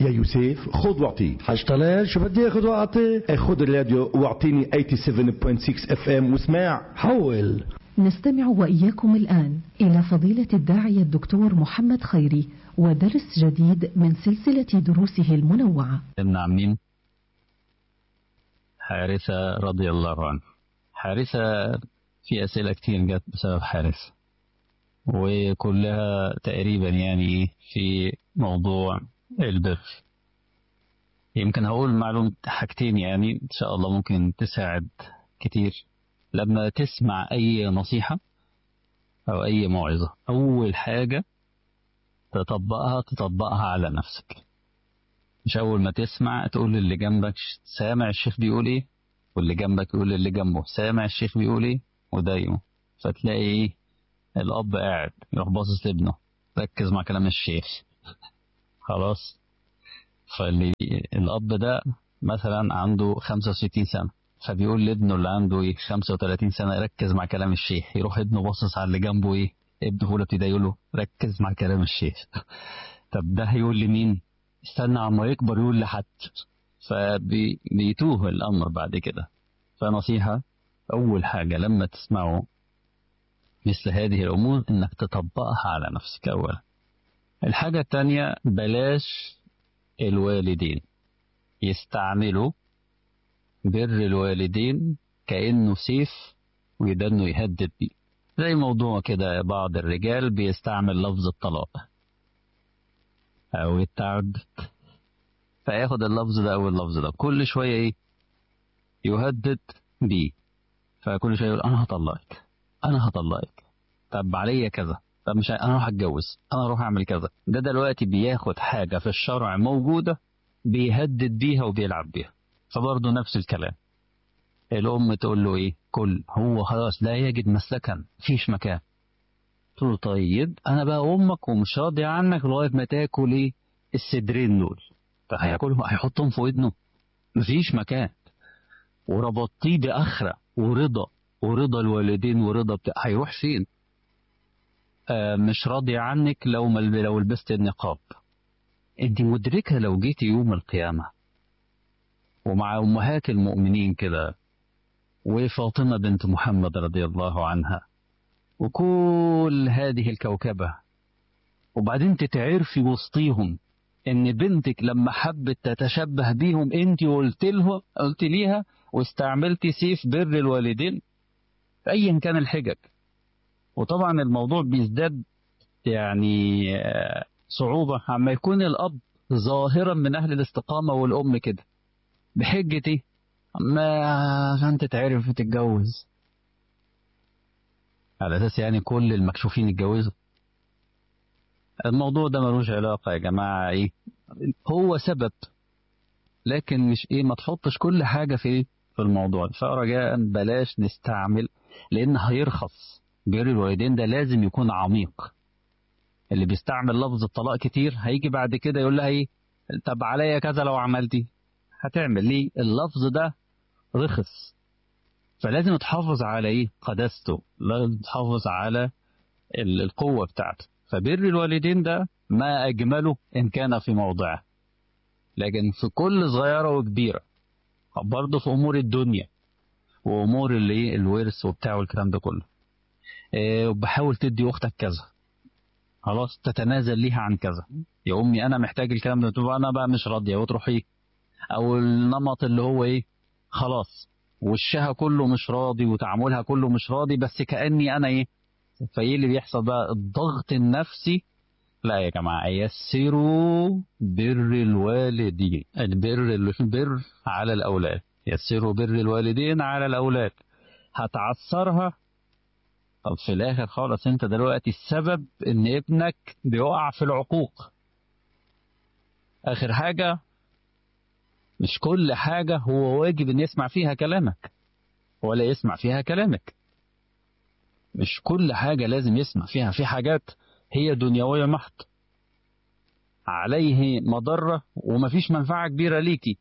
يا يوسف خذ واعطي حاج طلال شو بدي اخذ واعطي خذ الراديو واعطيني 87.6 اف ام واسمع حول نستمع وإياكم الآن إلى فضيلة الداعية الدكتور محمد خيري ودرس جديد من سلسلة دروسه المنوعة ابن عمين حارثة رضي الله عنه حارثة في أسئلة كتير جت بسبب حارثة وكلها تقريبا يعني في موضوع البر يمكن هقول معلومة حاجتين يعني إن شاء الله ممكن تساعد كتير لما تسمع أي نصيحة أو أي موعظة أول حاجة تطبقها تطبقها على نفسك مش أول ما تسمع تقول للي جنبك سامع الشيخ بيقول إيه واللي جنبك يقول للي جنبه سامع الشيخ بيقول إيه ودايمه فتلاقي إيه الأب قاعد يروح باصص لابنه ركز مع كلام الشيخ خلاص فاللي الأب ده مثلا عنده 65 سنة فبيقول لابنه اللي عنده ايه 35 سنة ركز مع كلام الشيخ يروح ابنه باصص على اللي جنبه ايه ابنه في اولى ابتدائي يقول له ركز مع كلام الشيخ طب ده هيقول لمين استنى عما يكبر يقول لحد فبيتوه الامر بعد كده فنصيحة اول حاجة لما تسمعوا مثل هذه الامور انك تطبقها على نفسك اولا الحاجة التانية بلاش الوالدين يستعملوا بر الوالدين كأنه سيف ويدنه يهدد بيه زي موضوع كده بعض الرجال بيستعمل لفظ الطلاق أو التعدد فياخد اللفظ ده أو اللفظ ده كل شوية إيه يهدد بيه فكل شوية يقول أنا هطلقك أنا هطلقك طب عليا كذا طب مش انا اروح اتجوز انا اروح اعمل كذا ده دلوقتي بياخد حاجه في الشرع موجوده بيهدد بيها وبيلعب بيها فبرضه نفس الكلام الام تقول له ايه كل هو خلاص لا يجد مسلكا مفيش مكان تقول له طيب انا بقى امك ومش راضي عنك لغايه ما تاكل ايه الصدرين دول طب هياكلهم هيحطهم في ودنه مفيش مكان وربطيه باخره ورضا ورضا الوالدين ورضا بتاع هيروح فين آه مش راضي عنك لو مل... لو لبست النقاب انت مدركه لو جيتي يوم القيامه ومع امهات المؤمنين كده وفاطمه بنت محمد رضي الله عنها وكل هذه الكوكبه وبعدين تتعرفي وسطيهم ان بنتك لما حبت تتشبه بيهم انت قلت لها قلت ليها واستعملتي سيف بر الوالدين ايا كان الحجج وطبعا الموضوع بيزداد يعني صعوبة عما يكون الأب ظاهرا من أهل الاستقامة والأم كده بحجة إيه؟ ما عشان تتعرف تتجوز على أساس يعني كل المكشوفين يتجوزوا الموضوع ده ملوش علاقة يا جماعة إيه هو سبب لكن مش إيه ما تحطش كل حاجة في في الموضوع فرجاء بلاش نستعمل لأن هيرخص بر الوالدين ده لازم يكون عميق اللي بيستعمل لفظ الطلاق كتير هيجي بعد كده يقول لها ايه طب عليا كذا لو عملتي هتعمل ليه اللفظ ده رخص فلازم تحافظ على ايه قداسته لازم تحافظ على القوة بتاعته فبر الوالدين ده ما أجمله إن كان في موضعه لكن في كل صغيرة وكبيرة برضه في أمور الدنيا وأمور اللي الورث وبتاع والكلام ده كله وبحاول تدي اختك كذا خلاص تتنازل ليها عن كذا يا امي انا محتاج الكلام ده تبقى انا بقى مش راضيه وتروح ايه او النمط اللي هو ايه خلاص وشها كله مش راضي وتعاملها كله مش راضي بس كاني انا ايه فايه اللي بيحصل بقى الضغط النفسي لا يا جماعه يسروا بر الوالدين البر البر على الاولاد يسروا بر الوالدين على الاولاد هتعثرها طب في الاخر خالص انت دلوقتي السبب ان ابنك بيقع في العقوق اخر حاجة مش كل حاجة هو واجب ان يسمع فيها كلامك ولا يسمع فيها كلامك مش كل حاجة لازم يسمع فيها في حاجات هي دنيوية محض عليه مضرة ومفيش منفعة كبيرة ليكي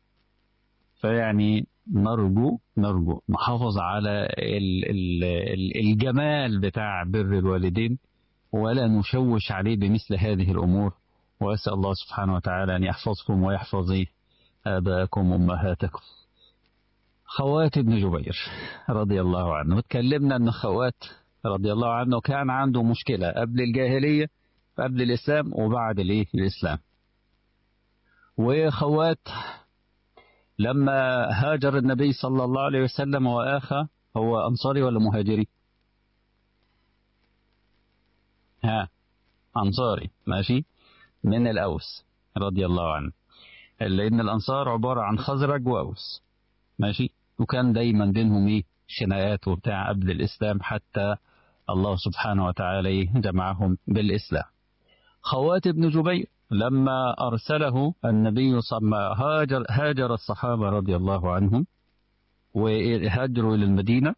فيعني نرجو نرجو نحافظ على ال ال ال الجمال بتاع بر الوالدين ولا نشوش عليه بمثل هذه الأمور وأسأل الله سبحانه وتعالى أن يحفظكم ويحفظ آباءكم وأمهاتكم خوات ابن جبير رضي الله عنه اتكلمنا أن خوات رضي الله عنه كان عنده مشكلة قبل الجاهلية قبل الإسلام وبعد الإيه الإسلام وخوات لما هاجر النبي صلى الله عليه وسلم وآخى هو أنصاري ولا مهاجري ها أنصاري ماشي من الأوس رضي الله عنه لأن الأنصار عبارة عن خزرج وأوس ماشي وكان دايما بينهم إيه خناقات وبتاع قبل الإسلام حتى الله سبحانه وتعالى جمعهم بالإسلام خوات بن جبير لما أرسله النبي صلى هاجر, هاجر الصحابة رضي الله عنهم وهاجروا إلى المدينة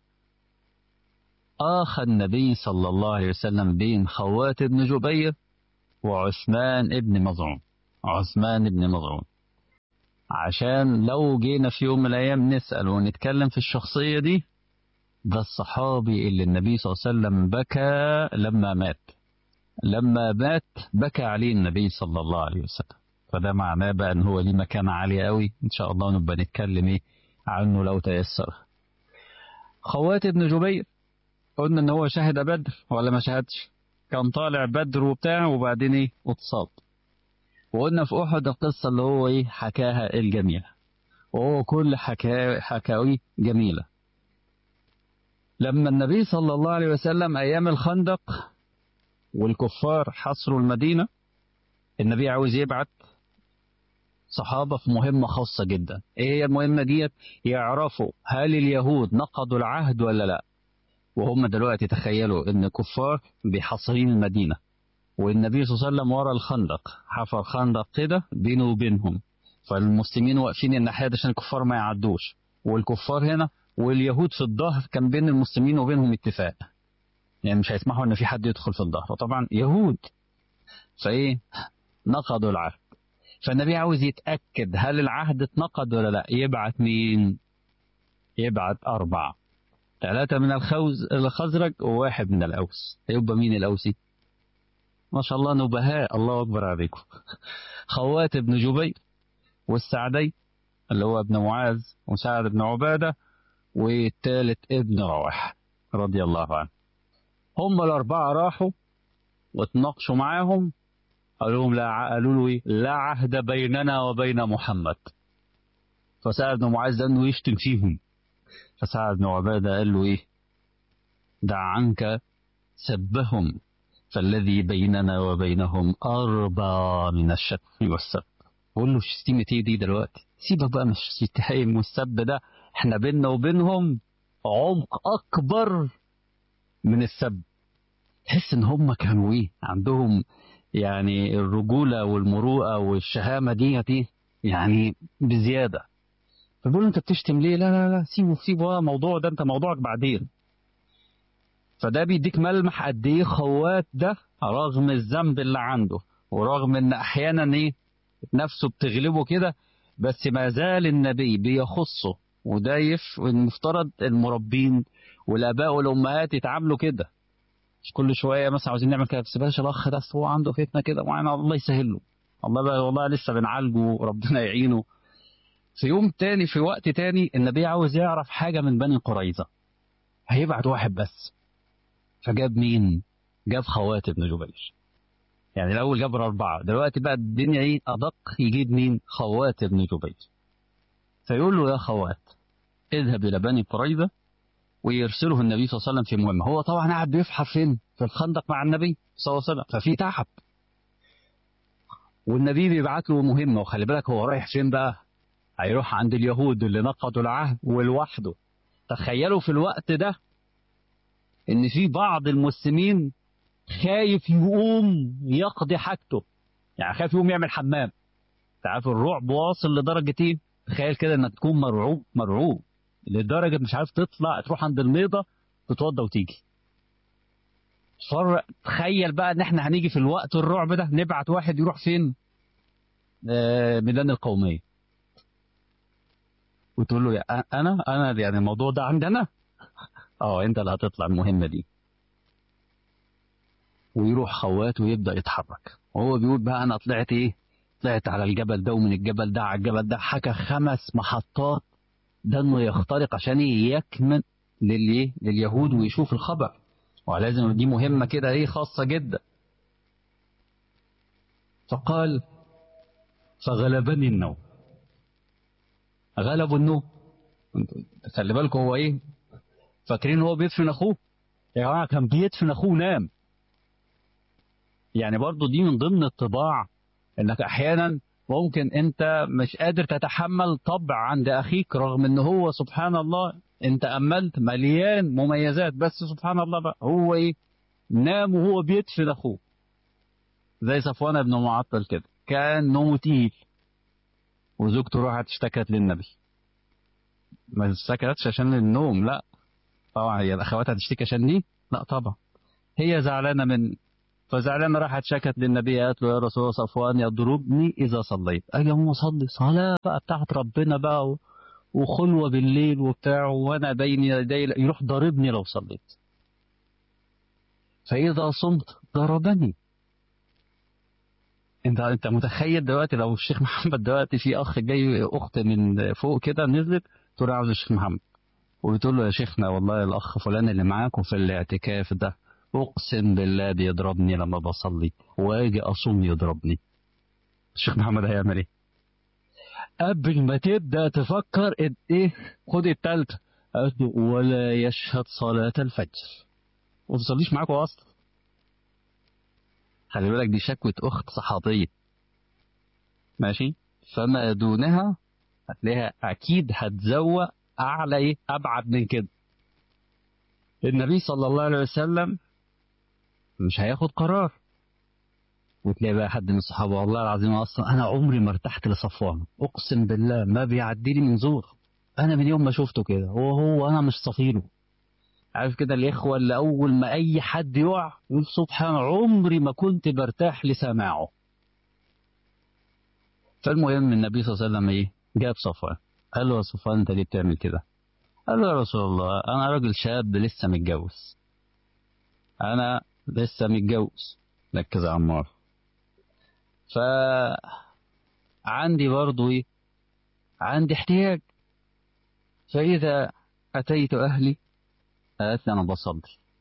آخى النبي صلى الله عليه وسلم بين خوات بن جبير وعثمان بن مظعون عثمان بن مظعون عشان لو جينا في يوم من الأيام نسأل ونتكلم في الشخصية دي ده الصحابي اللي النبي صلى الله عليه وسلم بكى لما مات لما مات بكى عليه النبي صلى الله عليه وسلم فده معناه بقى ان هو ليه مكانة عالية قوي ان شاء الله نبقى نتكلم ايه عنه لو تيسر خوات ابن جبير قلنا ان هو شهد بدر ولا ما شهدش كان طالع بدر وبتاع وبعدين ايه اتصاب وقلنا في احد القصة اللي هو ايه حكاها الجميلة وهو كل حكا حكاوي جميلة لما النبي صلى الله عليه وسلم ايام الخندق والكفار حصروا المدينة النبي عاوز يبعت صحابة في مهمة خاصة جدا ايه هي المهمة ديت يعرفوا هل اليهود نقضوا العهد ولا لا وهم دلوقتي تخيلوا ان الكفار بيحاصرين المدينة والنبي صلى الله عليه وسلم ورا الخندق حفر خندق كده بينه وبينهم فالمسلمين واقفين الناحية عشان الكفار ما يعدوش والكفار هنا واليهود في الظهر كان بين المسلمين وبينهم اتفاق يعني مش هيسمحوا ان في حد يدخل في الظهر وطبعا يهود فايه نقضوا العهد فالنبي عاوز يتأكد هل العهد اتنقض ولا لا يبعت مين يبعت أربعة ثلاثة من الخوز الخزرج وواحد من الأوس يبقى مين الأوسي ما شاء الله نبهاء الله أكبر عليكم خوات بن جبير والسعدي اللي هو ابن معاذ وسعد بن عبادة والثالث ابن رواح رضي الله عنه هم الأربعة راحوا واتناقشوا معاهم قالوا لهم لا قالوا له ايه لا عهد بيننا وبين محمد فسعد بن معاذ ده انه يشتم فيهم فسعد بن عباده قال له ايه دع عنك سبهم فالذي بيننا وبينهم اربى من الشتم والسب بقول له شتيمة ايه دي دلوقتي سيبك بقى من الشتايم والسب ده احنا بيننا وبينهم عمق اكبر من السب تحس ان هم كانوا ايه عندهم يعني الرجولة والمروءة والشهامة دي دي يعني بزيادة فبيقول انت بتشتم ليه لا لا لا سيبه سيبه الموضوع ده انت موضوعك بعدين فده بيديك ملمح قد ايه خوات ده رغم الذنب اللي عنده ورغم ان احيانا ايه نفسه بتغلبه كده بس ما زال النبي بيخصه وده المفترض المربين والاباء والامهات يتعاملوا كده مش كل شويه مثلا عاوزين نعمل كده بس بلاش الاخ ده هو عنده فتنه كده معانا الله يسهل له الله بقى والله لسه بنعالجه وربنا يعينه في يوم تاني في وقت تاني النبي عاوز يعرف حاجه من بني قريظه هيبعت واحد بس فجاب مين؟ جاب خوات ابن جبير يعني الاول جاب اربعه دلوقتي بقى الدنيا ايه ادق يجيب مين؟ خوات ابن جبير فيقول له يا خوات اذهب الى بني قريظه ويرسله النبي صلى الله عليه وسلم في مهمة هو طبعا قاعد بيفحر فين في الخندق مع النبي صلى الله عليه وسلم ففي تعب والنبي بيبعت له مهمة وخلي بالك هو رايح فين بقى هيروح عند اليهود اللي نقضوا العهد ولوحده تخيلوا في الوقت ده ان في بعض المسلمين خايف يقوم يقضي حاجته يعني خايف يقوم يعمل حمام تعرف الرعب واصل لدرجة ايه تخيل كده انك تكون مرعوب مرعوب لدرجة مش عارف تطلع تروح عند الميضة تتوضى وتيجي فرق تخيل بقى ان احنا هنيجي في الوقت الرعب ده نبعت واحد يروح فين آه ميدان القومية وتقول له يا انا انا يعني الموضوع ده عندنا اه انت اللي هتطلع المهمة دي ويروح خوات ويبدأ يتحرك وهو بيقول بقى انا طلعت ايه طلعت على الجبل ده ومن الجبل ده على الجبل ده حكى خمس محطات ده انه يخترق عشان يكمن للي لليهود ويشوف الخبر ولازم دي مهمة كده ايه خاصة جدا فقال فغلبني النوم غلبوا النوم خلي بالكم هو ايه فاكرين هو بيدفن اخوه يا جماعه كان بيدفن اخوه نام يعني برضو دي من ضمن الطباع انك احيانا ممكن انت مش قادر تتحمل طبع عند اخيك رغم ان هو سبحان الله انت املت مليان مميزات بس سبحان الله بقى هو ايه نام وهو بيدفن اخوه زي صفوان بن معطل كده كان نومه تقيل وزوجته راحت اشتكت للنبي ما اشتكتش عشان النوم لا طبعا هي الاخوات هتشتكي عشان دي لا طبعا هي زعلانه من فزعلانه راحت شكت للنبي قالت له يا رسول الله صفوان يضربني اذا صليت اجي اقوم اصلي صلاه بقى بتاعت ربنا بقى و... وخلوه بالليل وبتاع وانا بين يدي يروح ضاربني لو صليت فاذا صمت ضربني انت انت متخيل دلوقتي لو الشيخ محمد دلوقتي في اخ جاي اخت من فوق كده نزلت تقول عاوز الشيخ محمد وبتقول له يا شيخنا والله الاخ فلان اللي معاكم في الاعتكاف ده اقسم بالله بيضربني لما بصلي واجي اصوم يضربني الشيخ محمد هيعمل ايه قبل ما تبدا تفكر إد ايه خد التالتة قالت له ولا يشهد صلاة الفجر وما تصليش معاكم اصلا خلي بالك دي شكوى اخت صحابية ماشي فما دونها هتلاقيها اكيد هتزوق اعلى ايه ابعد من كده النبي صلى الله عليه وسلم مش هياخد قرار وتلاقي بقى حد من الصحابه والله العظيم اصلا انا عمري ما ارتحت لصفوان اقسم بالله ما بيعدي لي من زور انا من يوم ما شفته كده هو هو انا مش صفيله عارف كده الاخوه اللي اول ما اي حد يقع يقول سبحان عمري ما كنت برتاح لسماعه فالمهم النبي صلى الله عليه وسلم ايه جاب صفوان قال له يا صفوان انت ليه بتعمل كده قال له يا رسول الله انا راجل شاب لسه متجوز انا لسه متجوز ركز يا عمار ف عندي برضو ايه عندي احتياج فاذا اتيت اهلي قالت لي انا بصلي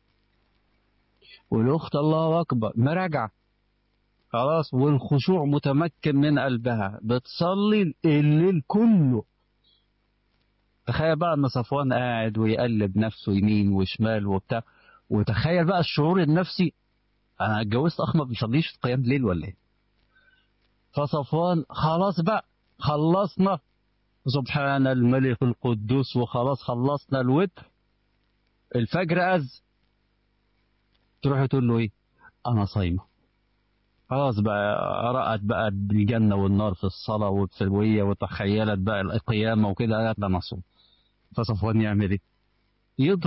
والاخت الله اكبر مراجعه خلاص والخشوع متمكن من قلبها بتصلي الليل كله تخيل بقى ان صفوان قاعد ويقلب نفسه يمين وشمال وبتاع وتخيل بقى الشعور النفسي انا اتجوزت اخ ما بيصليش في قيام ليل ولا ايه فصفوان خلاص بقى خلصنا سبحان الملك القدوس وخلاص خلصنا الوتر الفجر أذ تروح تقول له ايه انا صايمه خلاص بقى رأت بقى الجنة والنار في الصلاة والسلوية وتخيلت بقى القيامة وكده قالت ده نصوم فصفوان يعمل ايه؟ يضرب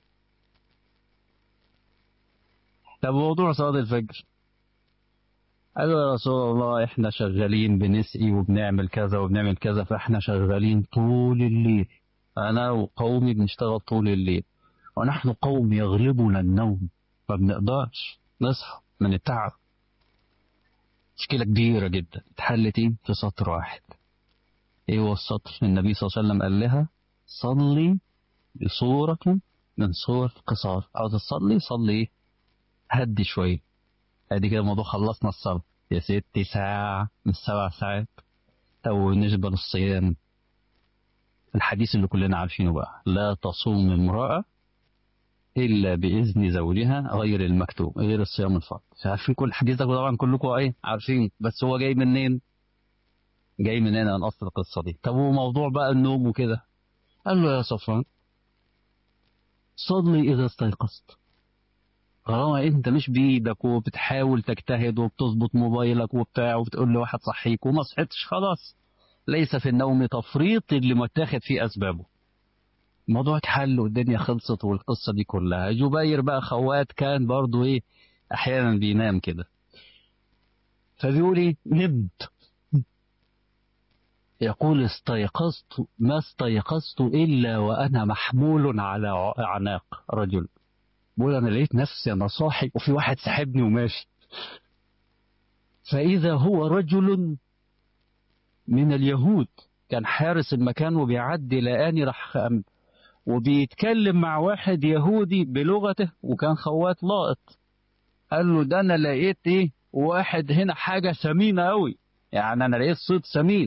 طب موضوع صلاة الفجر قال له يا رسول الله احنا شغالين بنسقي وبنعمل كذا وبنعمل كذا فاحنا شغالين طول الليل انا وقومي بنشتغل طول الليل ونحن قوم يغلبنا النوم ما بنقدرش نصحى من التعب مشكلة كبيرة جدا اتحلت ايه في سطر واحد ايه هو السطر النبي صلى الله عليه وسلم قال لها صلي بصورة من صور القصار عاوز تصلي صلي ايه هدي شوية ادي كده الموضوع خلصنا الصلاة يا ست ساعة من سبع ساعات او بالنسبة للصيام الحديث اللي كلنا عارفينه بقى لا تصوم امرأة إلا بإذن زوجها غير المكتوب غير الصيام الفرض عارفين كل الحديث ده طبعا كلكم ايه عارفين بس هو جاي منين جاي منين من أصل القصة دي طب وموضوع بقى النوم وكده قال له يا صفوان صلي إذا استيقظت طالما انت مش بايدك وبتحاول تجتهد وبتظبط موبايلك وبتاع وبتقول لواحد صحيك وما صحتش خلاص ليس في النوم تفريط اللي متاخد فيه اسبابه الموضوع اتحل والدنيا خلصت والقصة دي كلها جبير بقى خوات كان برضو ايه احيانا بينام كده فبيقول ايه نمت يقول استيقظت ما استيقظت الا وانا محمول على اعناق رجل بقول انا لقيت نفسي انا صاحي وفي واحد ساحبني وماشي فإذا هو رجل من اليهود كان حارس المكان وبيعدي لقاني راح وبيتكلم مع واحد يهودي بلغته وكان خوات لاقط قال له ده انا لقيت ايه واحد هنا حاجه ثمينه قوي يعني انا لقيت صيد ثمين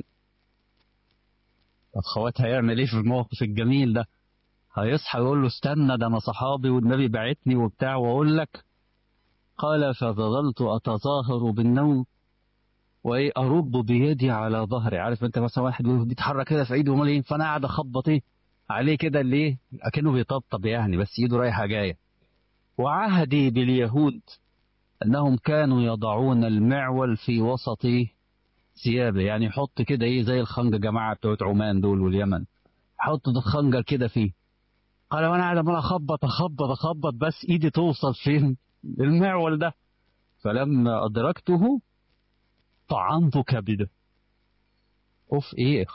طب خوات هيعمل ايه في الموقف الجميل ده هيصحى يقول له استنى ده انا صحابي والنبي بعتني وبتاع واقول لك قال فظللت اتظاهر بالنوم وايه ارد بيدي على ظهري عارف انت مثلا واحد بيتحرك كده في ايده امال ايه فانا قاعد اخبط ايه عليه كده اللي ايه اكنه بيطبطب يعني بس ايده رايحه جايه وعهدي باليهود انهم كانوا يضعون المعول في وسط ثيابه يعني يحط كده ايه زي الخنجر جماعه بتوع عمان دول واليمن حط الخنجر كده فيه قال وانا قاعد عمال اخبط اخبط اخبط بس ايدي توصل فين المعول ده فلما ادركته طعنت كبده اوف ايه